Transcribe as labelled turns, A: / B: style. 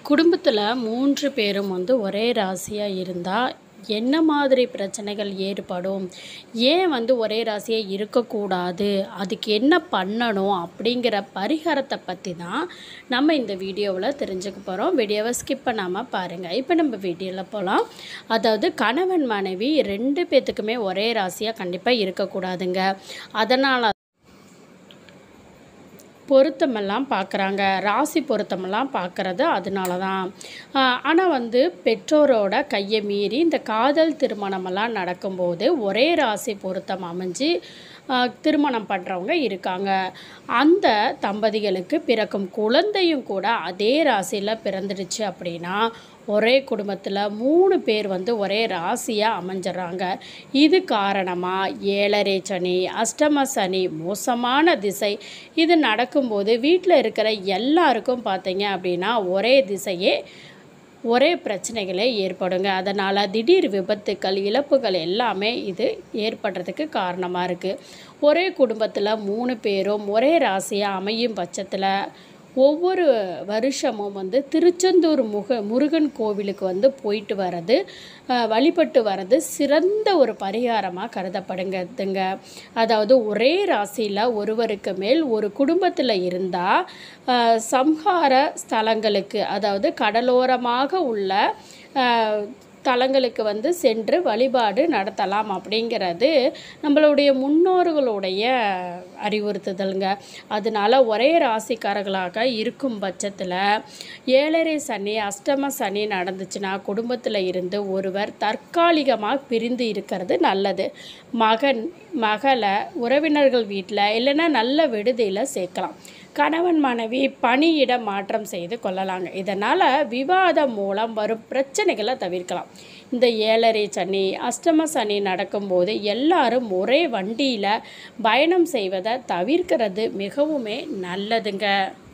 A: குடும்பத்தில் மூன்று பேரும் வந்து ஒரே ராசியாக இருந்தால் என்ன மாதிரி பிரச்சனைகள் ஏற்படும் ஏன் வந்து ஒரே ராசியாக இருக்கக்கூடாது அதுக்கு என்ன பண்ணணும் அப்படிங்கிற பரிகாரத்தை பற்றி தான் நம்ம இந்த வீடியோவில் தெரிஞ்சுக்க போகிறோம் வீடியோவை ஸ்கிப் பண்ணாமல் பாருங்கள் இப்போ நம்ம வீடியோவில் போகலாம் அதாவது கணவன் மனைவி ரெண்டு பேர்த்துக்குமே ஒரே ராசியாக கண்டிப்பாக இருக்கக்கூடாதுங்க அதனால் பொருத்தமெல்லாம் பார்க்குறாங்க ராசி பொருத்தமெல்லாம் பார்க்குறது அதனால தான் ஆனால் வந்து பெற்றோரோட கையை மீறி இந்த காதல் திருமணமெல்லாம் நடக்கும்போது ஒரே ராசி பொருத்தம் அமைஞ்சு ஆஹ், திருமணம் பண்ணுறவங்க இருக்காங்க அந்த தம்பதிகளுக்கு பிறக்கும் குழந்தையும் கூட அதே ராசியில் பிறந்துடுச்சு அப்படின்னா ஒரே குடும்பத்தில் மூணு பேர் வந்து ஒரே ராசியாக அமைஞ்சிடுறாங்க இது காரணமாக ஏழரை சனி அஷ்டம சனி மோசமான திசை இது நடக்கும்போது வீட்டில் இருக்கிற எல்லாருக்கும் பார்த்தீங்க அப்படின்னா ஒரே திசையே ஒரே பிரச்சனைகளே ஏற்படுங்க அதனால் திடீர் விபத்துக்கள் இழப்புகள் எல்லாமே இது ஏற்படுறதுக்கு காரணமாக இருக்குது ஒரே குடும்பத்தில் மூணு பேரும் ஒரே ராசியாக அமையும் பட்சத்தில் ஒவ்வொரு வருஷமும் வந்து திருச்செந்தூர் முக முருகன் கோவிலுக்கு வந்து போயிட்டு வர்றது அஹ், வழிபட்டு வர்றது சிறந்த ஒரு பரிகாரமாக கருதப்படுங்கதுங்க அதாவது ஒரே ராசியில் ஒருவருக்கு மேல் ஒரு குடும்பத்தில் இருந்தால் சம்ஹார ஸ்தலங்களுக்கு அதாவது கடலோரமாக உள்ள அஹ், தலங்களுக்கு வந்து சென்று வழிபாடு நடத்தலாம் அப்படிங்கிறது நம்மளுடைய முன்னோர்களுடைய அறிவுறுத்துதலுங்க அதனால ஒரே ராசிக்காரர்களாக இருக்கும் பட்சத்தில் ஏழரை சனி அஷ்டம சனி நடந்துச்சுன்னா குடும்பத்தில் இருந்து ஒருவர் தற்காலிகமாக பிரிந்து இருக்கிறது நல்லது மகன் மகளை உறவினர்கள் வீட்டில் இல்லைன்னா நல்ல விடுதியில் சேர்க்கலாம் கணவன் மனைவி பணியிட மாற்றம் செய்து கொள்ளலாங்க இதனால் விவாதம் மூலம் வரும் பிரச்சனைகளை தவிர்க்கலாம் இந்த ஏழரை சனி அஷ்டம சனி நடக்கும்போது எல்லாரும் ஒரே வண்டியில் பயணம் செய்வதை தவிர்க்கிறது மிகவுமே நல்லதுங்க